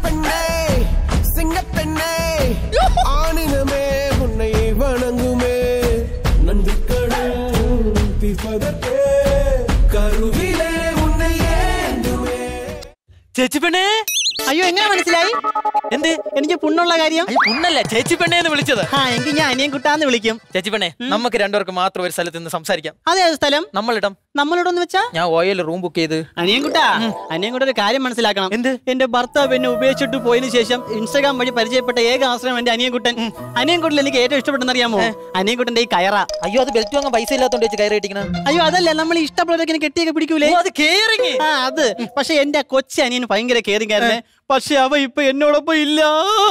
பெண்ணே சிங்கப்பெண்ணே ஆணினமே உன்னை வணங்குமே நந்திக்கடல் தீர்ப்பதற்கே கருவிலே உன்னை ஏந்துமே ചേച്ചി പെണ്ണേ അയ്യോ എങ്ങനെ മനസ്സിലായി എന്ത് എനിക്ക് പുണ്ണുള്ള കാര്യം അയ്യ, പുണ്ണല്ല ചേച്ചി പെണ്ണേ എന്ന് വിളിച്ചത് ആ എങ്കിൽ ഞാൻ അനിയൻ കുട്ടാന്ന് വിളിക്കും ചേച്ചി പെണ്ണേ നമുക്ക് രണ്ടുപേർക്ക് മാത്രം ഒരു സ്ഥലത്ത് നിന്ന് സംസാരിക്കാം അതേത് സ്ഥലം നമ്മളിടം നമ്മളോടൊന്ന് വെച്ചാ ഞാൻ ഓയിൽ റൂം ബുക്ക് ചെയ്ത് അനിയൻ കുട്ടാ അനിയൻ കുട്ട ഒരു കാര്യം മനസ്സിലാക്കണം എന്ത്? എന്റെ ഭർത്താവ് എന്നെ ഉപേക്ഷിച്ചിട്ട് പോയതിനു ശേഷം ഇൻസ്റ്റാഗ്രാം വഴി പരിചയപ്പെട്ട ഏക ആശ്രയം എന്റെ അനിയൻകുട്ടൻ അനിയൻകുട്ടൻ എനിക്ക് ഏറ്റവും ഇഷ്ടപ്പെട്ടെന്ന് അറിയാമോ അനിയൻകുട്ടന്റെ ഈ കയറ അയ്യോ അത് ബെൽറ്റ് വാങ്ങാൻ പൈസ ഇല്ലാത്തോണ്ട് വെച്ച് കയറി ഇട്ടിക്കണ അയ്യോ അതല്ല നമ്മൾ ഈ ഇഷ്ടപ്പെട്ടവരൊക്കെ ഇങ്ങനെ കെട്ടിയൊക്കെ പിടിക്കൂലേ അത് കേറിങ് ആ അത് പക്ഷെ എന്റെ കൊച്ചു അനിയന് ഭയങ്കര കെയറിങ് ആയിരുന്നേ പക്ഷെ അവ ഇപ്പൊ എന്നോടൊപ്പം ഇല്ല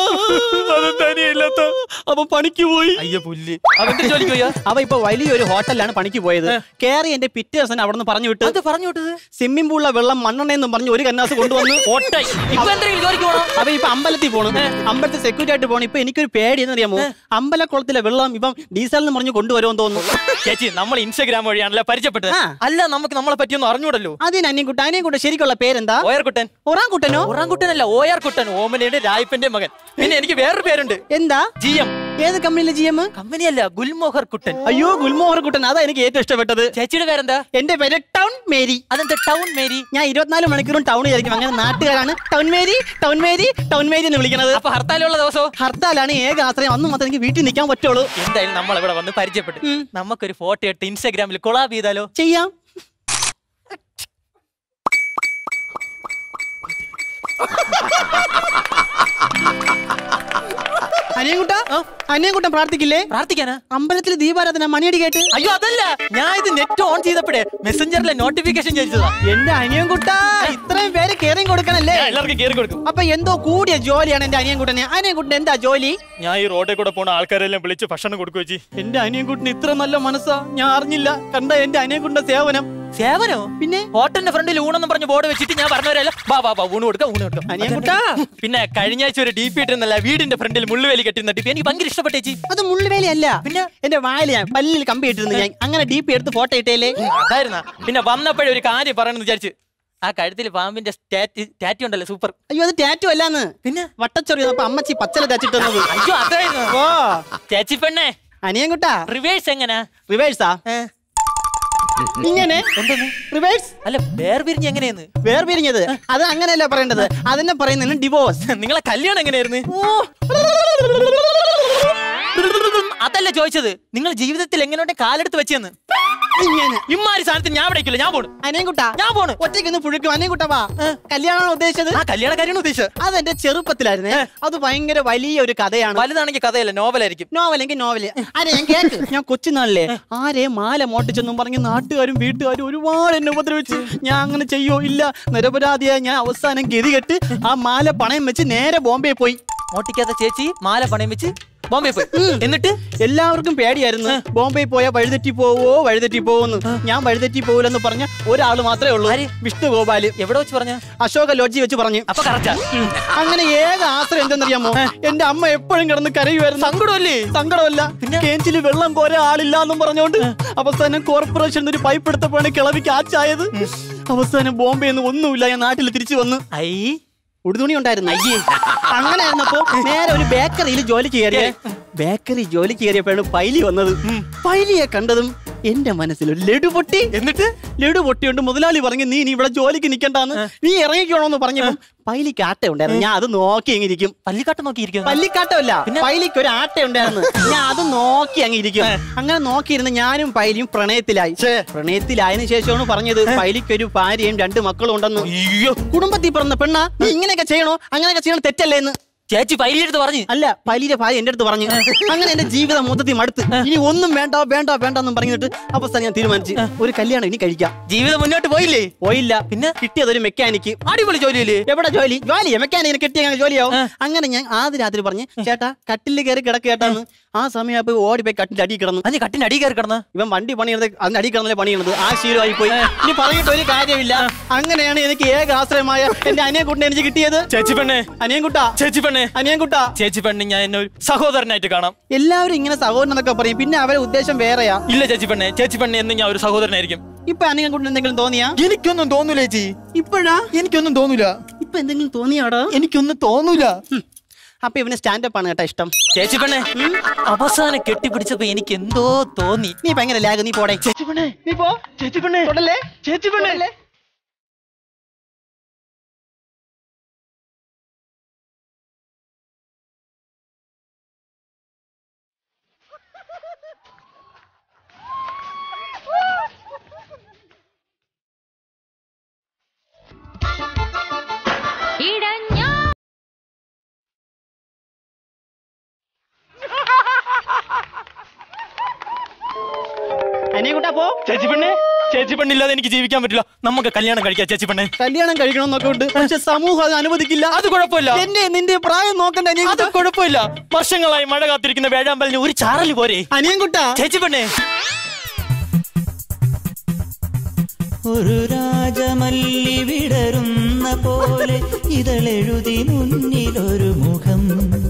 അവൻ പണിക്ക് പോയി അയ്യോ പുല്ല് അവന്റെ ജോലിക്ക് പോയാ അവ ഇപ്പൊ വലിയൊരു ഹോട്ടലിലാണ് പണിക്ക് പോയത് കേറി എന്റെ പിറ്റേ ദിവസം അവിടെ നിന്ന് പറഞ്ഞു വിട്ടു അത് പറഞ്ഞു വിട്ടത് സ്വിമ്മിംഗ് പൂളിലെ വെള്ളം മണ്ണെണ്ണെന്നും പറഞ്ഞ് ഒരു കന്നാസ് കൊണ്ടുവന്ന് ഓട്ടായി ഇപ്പൊ എന്തെങ്കിലും ജോലിക്ക് പോണോ അപ്പൊ ഇപ്പൊ അമ്പലത്തിൽ പോണു അമ്പലത്തിൽ സെക്യൂരിറ്റി ആയിട്ട് പോണു ഇപ്പൊ എനിക്കൊരു പേടി എന്ന് അറിയാമോ അമ്പലക്കുളത്തിലെ വെള്ളം ഇപ്പം ഡീസൽ എന്ന് പറഞ്ഞ് കൊണ്ടുവരുമെന്ന് തോന്നുന്നു ചേച്ചി നമ്മൾ ഇൻസ്റ്റാഗ്രാം വഴിയാണല്ലോ പരിചയപ്പെട്ടത് ആ. അല്ല നമുക്ക് നമ്മളെ പറ്റിയൊന്നും അറിഞ്ഞൂടല്ലോ അതിന് അനിയൻകുട്ട അനിയൻകുട്ട ശരിക്കുള്ള പേരെന്താ ഓയർകുട്ടൻ ഒറാൻകുട്ടനോ ഒറാൻകുട്ടനല്ല ഓയാർ കുട്ടൻ ഓമനയുടെ രായപ്പന്റെ മകൻ പിന്നെ എനിക്ക് വേറൊരു പേരുണ്ട് എന്താ ജി എം ഏത് കമ്പനിയിലെ ജി എം കമ്പനിയല്ല ഗുൽമോഹർ കുട്ടൻ അയ്യോ ഗുൽമോഹർ കുട്ടൻ അതാ എനിക്ക് ഏറ്റവും ഇഷ്ടപ്പെട്ടത് ചേച്ചിയുടെ പേരെന്താ എന്റെ പേര് ടൗൺ മേരി അതെന്താ ടൗൺ മേരി ഞാൻ ഇരുപത്തിനാല് മണിക്കൂറും ടൗണിൽ ആയിരിക്കും അങ്ങനെ നാട്ടുകാരാണ് town Mary town Mary town Mary എന്ന് വിളിക്കുന്നത് അപ്പൊ ഹർത്താലുള്ള ദിവസവും ഹർത്താലാണ് ഏക ആശ്രയം അന്ന് മാത്രം എനിക്ക് വീട്ടിൽ നിൽക്കാൻ പറ്റുള്ളൂ എന്തായാലും നമ്മൾ ഇവിടെ വന്ന് പരിചയപ്പെട്ടു ഉം. നമുക്കൊരു ഫോട്ടോ ഇട്ട് ഇൻസ്റ്റാഗ്രാമിൽ കൊളാബ് ചെയ്താലോ ചെയ്യാം അനിയൻകുട്ട അനിയൻകുട്ടൻ പ്രാർത്ഥിക്കില്ലേ പ്രാർത്ഥിക്കാനാ അമ്പലത്തിൽ ദീപാരാധന മണിയടി കേട്ട് അയ്യോ അതല്ല ഞാൻ ഇത് നെറ്റ് ഓൺ ചെയ്തപ്പോഴേ മെസ്സഞ്ചറിലെ നോട്ടിഫിക്കേഷൻ ചോദിച്ചതാ എന്റെ അനിയൻകുട്ട ഇത്രയും പേര് കയറിയും കൊടുക്കണല്ലേ ഞാൻ എല്ലാവർക്കും കയറി കൊടുക്കും അപ്പൊ എന്തോ കൂടിയ ജോലിയാണ് എന്റെ അനിയൻകുട്ടന് അനിയൻകുട്ടൻ എന്താ ജോലി ഞാൻ ഈ റോഡിൽ കൂടെ പോണ ആൾക്കാരെല്ലാം വിളിച്ച് ഭക്ഷണം കൊടുക്കുക ചേച്ചി എന്റെ അനിയൻകുട്ടന് ഇത്ര നല്ല മനസ്സാ ഞാൻ അറിഞ്ഞില്ല കണ്ട എന്റെ അനിയൻകുട്ടന്റെ സേവനം സേവനോ പിന്നെ ഹോട്ടലിന്റെ ഫ്രണ്ടിൽ ഊണെന്ന് പറഞ്ഞ് ബോർഡ് വെച്ചിട്ട് ഞാൻ പറഞ്ഞവരല്ല ബാ ബാ ബാ ഊണ് കൊടുക്കാം ഊണ് കൊടുക്കാം അനിയൻകുട്ടാ പിന്നെ കഴിഞ്ഞ ആഴ്ച ഒരു ഡി പി ഇട്ടിരുന്നല്ല വീടിന്റെ ഫ്രണ്ടിൽ മുള്ളുവേലി കെട്ടിരുന്ന ഡി പി എനിക്ക് ഭയങ്കര ഇഷ്ടപ്പെട്ടേച്ചി അത് മുള്ളുവേലി അല്ല പിന്നെ? എന്റെ വായിൽ ഞാൻ പല്ലിൽ കമ്പി ഇട്ടിരുന്നു ഞാൻ അങ്ങനെ ഡി പി എടുത്ത് ഫോട്ടോ ഇട്ടേലേ അതായിരുന്ന പിന്നെ വന്നപ്പോഴേ ഒരു കാര്യം പറയണമെന്ന് വിചാരിച്ചു ആ കഴുത്തിൽ പാമ്പിന്റെ ടാറ്റി ഉണ്ടല്ലോ സൂപ്പർ അയ്യോ അത് ടാറ്റു അല്ലാന്ന് പിന്നെ വട്ടച്ചൊറി അപ്പൊ അമ്മച്ചി പച്ചല തച്ചിട്ടുന്നത് അയ്യോ അതായിരുന്നു ഓ ചേച്ചി പെണ്ണേ അനിയൻകുട്ടാ റിവേഴ്സ് എങ്ങനാ റിവേഴ്സാ ഇങ്ങനെ എന്തെന്ന് റിവേഴ്സ് അല്ല വേർ പിരിഞ്ഞ് എങ്ങനെയെന്ന് വേർപിരിഞ്ഞത് അത് അങ്ങനെയല്ല പറയേണ്ടത് അതിനെ പറയുന്നതിന് ഡിവോഴ്സ് നിങ്ങളെ കല്യാണം എങ്ങനെയായിരുന്നു അതല്ല ചോദിച്ചത് നിങ്ങൾ ജീവിതത്തിൽ എങ്ങനെയുണ്ടെ കാലെടുത്ത് വെച്ചെന്ന് ഇങ്ങനെ ഇമ്മാരി സാധനത്തിന് ഞാൻ വിടയ്ക്കില്ല ഞാൻ പോണു അനിയൻകുട്ടാ ഞാൻ പോണു ഒറ്റയ്ക്കൊന്ന് പുഴുക്കും അനിയൻകുട്ടാ വാ കല്യാണമാണ് ഉദ്ദേശിച്ചത് ആ കല്യാണക്കാരിയാണ് ഉദ്ദേശിച്ചത് അതെന്റെ ചെറുപ്പത്തിലായിരുന്നേ അത് ഭയങ്കര വലിയ ഒരു കഥയാണ് വലുതാണെങ്കിൽ കഥയല്ല നോവലായിരിക്കും നോവലെങ്കിൽ നോവല് അരെ ഞാൻ കേക്ക് ഞാൻ കൊച്ചുനാളിലെ ആരെ മാല മോട്ടിച്ചെന്നും പറഞ്ഞ് നാട്ടുകാരും വീട്ടുകാരും ഒരുപാട് എന്നെ ഉപദ്രവിച്ച് ഞാൻ അങ്ങനെ ചെയ്യോ ഇല്ല നിരപരാധിയായ ഞാൻ അവസാനം ഗതികെട്ട് ആ മാല പണയം വെച്ച് നേരെ ബോംബെ പോയി മോട്ടിക്കാത്ത ചേച്ചി മാല പണയം വെച്ച് ബോംബെ പോയി എന്നിട്ട് എല്ലാവർക്കും പേടിയായിരുന്നു ബോംബെ പോയാൽ വഴിതെറ്റി പോവോ വഴിതെറ്റി പോവോന്ന് ഞാൻ വഴിതെറ്റി പോവില്ലെന്ന് പറഞ്ഞ ഒരാൾ മാത്രമേ ഉള്ളൂ വിഷ്ണു ഗോപാല് എവിടെ വെച്ച് പറഞ്ഞ അശോക ലോഡ്ജി വെച്ച് പറഞ്ഞു അപ്പൊ കറക്റ്റാ അങ്ങനെ ഏക ആശ്രയം എന്തെന്നറിയാമോ എന്റെ അമ്മ എപ്പോഴും കിടന്ന് കരയുമായിരുന്നു സങ്കടമല്ലേ സങ്കടമല്ല കേഞ്ചില് വെള്ളം കോരെ ആളില്ല എന്നും പറഞ്ഞോണ്ട് അവസാനം കോർപ്പറേഷൻ ഒരു പൈപ്പ് എടുത്തപ്പോഴാണ് കിളവിക്ക് ആച്ചായത് അവസാനം ബോംബെ നിന്ന് ഒന്നുമില്ല ഞാൻ നാട്ടിൽ തിരിച്ചു വന്ന് ഐ ഉടുതുണി ഉണ്ടായിരുന്നു അയ്യേ അങ്ങനെ ആയിരുന്നപ്പോ നേരെ ഒരു ബേക്കറിയിൽ ജോലി കയറിയ ബേക്കറി ജോലി കയറിയപ്പോഴാണ് പൈലി വന്നത് പൈലിയെ കണ്ടതും എന്റെ മനസ്സിൽ ഒരു ലഡു പൊട്ടി എന്നിട്ട് ലഡു പൊട്ടിയുണ്ട് മുതലാളി പറഞ്ഞു നീ ഇനി ഇവിടെ ജോലിക്ക് നിൽക്കണ്ടാന്ന് നീ ഇറങ്ങിക്കോണോന്ന് പറഞ്ഞപ്പോ പൈലിക്ക് ആട്ട ഉണ്ടായിരുന്നു ഞാൻ അത് നോക്കി അങ്ങ് ഇരിക്കും പള്ളിക്കാട്ട് നോക്കിയിരിക്കുന്നു പല്ലിക്കാട്ടമല്ല പൈലിക്ക് ഒരു ആട്ട ഉണ്ടായിരുന്നു ഞാൻ അത് നോക്കി അങ്ങ് ഇരിക്കും അങ്ങനെ നോക്കിയിരുന്ന് ഞാനും പൈലിയും പ്രണയത്തിലായി പ്രണയത്തിലായതിനു ശേഷമാണ് പറഞ്ഞത് പൈലിക്ക് ഒരു ഭാര്യയും രണ്ട് മക്കളും ഉണ്ടെന്ന് കുടുംബത്തിൽ പിറന്ന പെണ്ണ നീ ഇങ്ങനെയൊക്കെ ചെയ്യണോ അങ്ങനെയൊക്കെ ചെയ്യണം തെറ്റല്ലേ എന്ന് ചേച്ചി പൈലിയെടുത്ത് പറഞ്ഞു അല്ല പൈലിയുടെ ഭാര്യ എന്റെ അടുത്ത് പറഞ്ഞു അങ്ങനെ എന്റെ ജീവിതം മൊത്തത്തിൽ മടുത്ത് ഇനി ഒന്നും വേണ്ട വേണ്ട വേണ്ട എന്നും പറഞ്ഞിട്ട് അവസാനം ഞാൻ തീരുമാനിച്ചു ഒരു കല്യാണം ഇനി കഴിക്കാം ജീവിതം മുന്നോട്ട് പോയില്ലേ പോയില്ല പിന്നെ കിട്ടിയത് ഒരു മെക്കാനിക്ക് അടിപൊളി ജോലിയല്ലേ എവിടെ ജോലി ജോലിയാ മെക്കാനിക്കിന് കിട്ടിയ അങ്ങനെ ജോലിയാവും അങ്ങനെ ഞാൻ ആദ്യ രാത്രി പറഞ്ഞ് ചേട്ടാ കട്ടിൽ കയറി കിടക്കേട്ടാന്ന് ആ സമയം അപ്പൊ ഓടിപ്പോയി കട്ടിന്റെ അടി കിടന്നു അതിന് കട്ടിന് അടി കയറി കിടന്ന ഇവൻ വണ്ടി പണിയുന്നത് അതിന്റെ അടി കിടന്നല്ലേ പണിയുന്നത് ആ ശീലമായി പോയി ഇനി പറഞ്ഞിട്ട് ഒരു കാര്യമില്ല അങ്ങനെയാണ് എനിക്ക് ഏക ആശ്രയമായ എന്റെ അനിയൻകുട്ടനെ എനിക്ക് കിട്ടിയത് ചേച്ചി പെണ്ണെ അനിയൻകുട്ട ചേച്ചി പെണ്ണെ അനിയൻകുട്ട ചേച്ചി പെണ്ണെ ഞാൻ എന്നെ ഒരു സഹോദരനായിട്ട് കാണാം എല്ലാവരും ഇങ്ങനെ സഹോദരൻ എന്നൊക്കെ പറയും പിന്നെ അവരെ ഉദ്ദേശം വേറെയാ ഇല്ല ചേച്ചി പെണ്ണെ ചേച്ചി പെണ്ണെ എന്ന് ഞാൻ ഒരു സഹോദരനായിരിക്കും ഇപ്പൊ അനിയൻകുട്ടൻ എന്തെങ്കിലും തോന്നിയാ എനിക്കൊന്നും തോന്നൂല ചേച്ചി ഇപ്പോഴാ എനിക്കൊന്നും തോന്നൂല ഇപ്പൊ എന്തെങ്കിലും തോന്നിയാടോ എനിക്കൊന്നും തോന്നൂല അപ്പൊ ഇവന് സ്റ്റാൻഡപ്പ് ആണ് കേട്ടോ ഇഷ്ടം ചേച്ചി പെണ്ണെ അവസാനം കെട്ടിപ്പിടിച്ചപ്പോ എനിക്ക് എന്തോ തോന്നി നീ ഭയങ്കര ലാഗ് നീ പോടെ ചേച്ചി പെണ്ണെ നീ പോ ചേച്ചി പെണ്ണെ തൊടല്ലേ? ചേച്ചി പെണ്ണെ തൊടല്ലേ? ഇടഞ്ഞ അനിയക്കുട്ടാ പോ ചേച്ചി പെണ്ണെ ചേച്ചി പെണ്ണില്ലാതെ എനിക്ക് ജീവിക്കാൻ പറ്റില്ല നമുക്ക് കല്യാണം കഴിക്കാം ചേച്ചി പെണ്ണെ കല്യാണം കഴിക്കണം എന്നൊക്കെ ഉണ്ട് പക്ഷെ സമൂഹം അത് അനുവദിക്കില്ല അത് കുഴപ്പമില്ല എന്റെ നിന്റെ പ്രായം നോക്കണ്ട അത് അനിയൻകുട്ടാ കുഴപ്പമില്ല വർഷങ്ങളായി മഴ കാത്തിരിക്കുന്ന വേഴാമ്പലിന് ഒരു ചാറല് പോരെ അനിയൻകുട്ടാ ചേച്ചി പെണ്ണെ ഒരു രാജമല്ലി വിടരുന്ന പോലെ ഇതളെഴുതി മുന്നിലൊരു മുഖം